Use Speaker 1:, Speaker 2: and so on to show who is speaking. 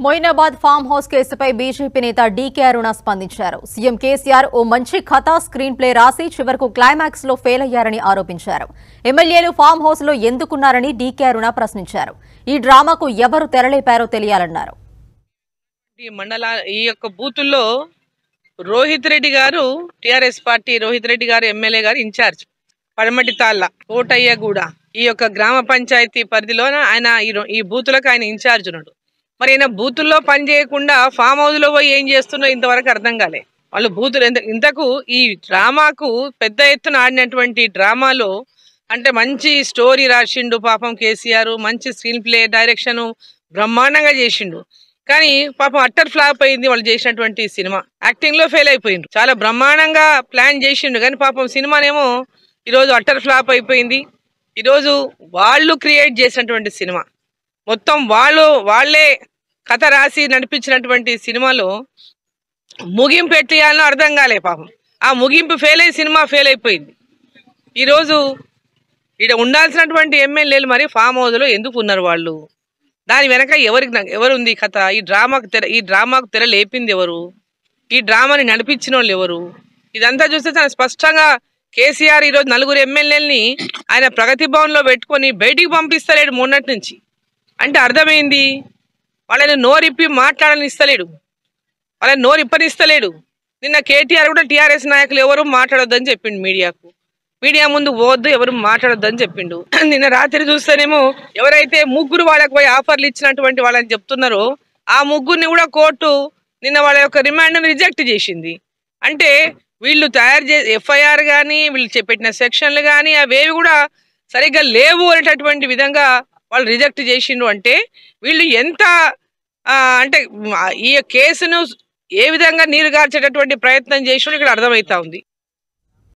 Speaker 1: Moinabad farm house కేసుపై BJP నేత DK Aruna స్పందించారు సీఎం కేసీఆర్ ఓ మంచి కథ స్క్రీన్ ప్లే రాసి చివరకు క్లైమాక్స్ లో ఫెయిల్ అయ్యారని ఆరోపించారు ఎమ్మెల్యేలు ఫామ్ హౌస్ లో ఎందుకున్నారని డీకే అరుణ ప్రశ్నించారు ఈ డ్రామాకు ఎవరు తెరలేపారో తెలియాలన్నారు
Speaker 2: ఈ మండల ఈ యొక్క బూతుల్లో రోహిత్ రెడ్డి గారు టిఆర్ఎస్ పార్టీ రోహిత్ రెడ్డి గారు ఎమ్మెల్యే గారు ఇన్ఛార్జ్ పడమటి తాళ్ళ కోటయ్యగూడ ఈ యొక్క గ్రామ పంచాయతీ పరిధిలోన ఆయన ఈ రో- ఈ బూతులకు ఆయన ఇన్ఛార్జ్ ఉన్నాడు మరి ఆయన బూతుల్లో పని చేయకుండా ఫామ్ హౌస్ లో పోయి ఏం చేస్తున్నో ఇంతవరకు అర్థం కాలే వాళ్ళు బూతులు ఎంత- ఇంతకు ఈ డ్రామాకు పెద్ద ఎత్తున ఆడినటువంటి డ్రామాలో అంటే మంచి స్టోరీ రాసిండు పాపం కేసీఆర్ మంచి స్క్రీన్ ప్లే డైరెక్షన్ బ్రహ్మాండంగా చేసిండు కానీ పాపం అట్టర్ ఫ్లాప్ అయింది వాళ్ళు చేసినటువంటి సినిమా యాక్టింగ్ లో ఫెయిల్ అయిపోయిండు చాలా బ్రహ్మాండంగా ప్లాన్ చేసిండు కానీ పాపం సినిమానేమో ఈరోజు అట్టర్ ఫ్లాప్ అయిపోయింది ఈరోజు వాళ్ళు క్రియేట్ చేసినటువంటి సినిమా మొత్తం వాళ్ళు వాళ్ళే కథ రాసి నడిపించినటువంటి సినిమాలో ముగింపు ఎట్టియాలనో అర్థం కాలే పాపం ఆ ముగింపు ఫెయిల్ అయ్యి సినిమా ఫెయిల్ అయిపోయింది ఈరోజు ఇక్కడ ఉండాల్సినటువంటి ఎమ్మెల్యేలు మరి ఫామ్ హౌస్లో ఎందుకు ఉన్నారు వాళ్ళు దాని వెనక ఎవరికి ఎవరు ఉంది ఈ కథ ఈ డ్రామాకు తెర ఈ డ్రామాకు తెర లేపింది ఎవరు ఈ డ్రామాని నడిపించిన వాళ్ళు ఎవరు ఇదంతా చూస్తే చాలా స్పష్టంగా కేసీఆర్ ఈరోజు నలుగురు ఎమ్మెల్యేలని ఆయన ప్రగతి భవన్లో పెట్టుకొని బయటికి పంపిస్తలేడు మొన్నటి నుంచి అంటే అర్థమైంది వాళ్ళని నోరిప్పి మాట్లాడని ఇస్తలేడు వాళ్ళని నోరు ఇప్పనిస్తలేడు నిన్న కేటీఆర్ కూడా టీఆర్ఎస్ నాయకులు ఎవరు మాట్లాడొద్దని చెప్పిండు మీడియాకు మీడియా ముందు పోవద్దు ఎవరు మాట్లాడొద్దని చెప్పిండు నిన్న రాత్రి చూస్తేనేమో ఎవరైతే ముగ్గురు వాళ్ళకి పోయి ఆఫర్లు ఇచ్చినటువంటి వాళ్ళని చెప్తున్నారో ఆ ముగ్గురిని కూడా కోర్టు నిన్న వాళ్ళ యొక్క రిమాండ్ రిజెక్ట్ చేసింది అంటే వీళ్ళు తయారు చే ఎఫ్ఐఆర్ కానీ వీళ్ళు చె- పెట్టిన సెక్షన్లు కానీ అవేవి కూడా సరిగ్గా లేవు అనేటటువంటి విధంగా వాళ్ళు రిజెక్ట్ చేసిండు అంటే వీళ్ళు ఎంత ఆ, అంటే మ్, ఈ కేసును ఏ విధంగా నీరు గార్చేటటువంటి ప్రయత్నం చేసినో ఇక్కడ అర్థమవుతా ఉంది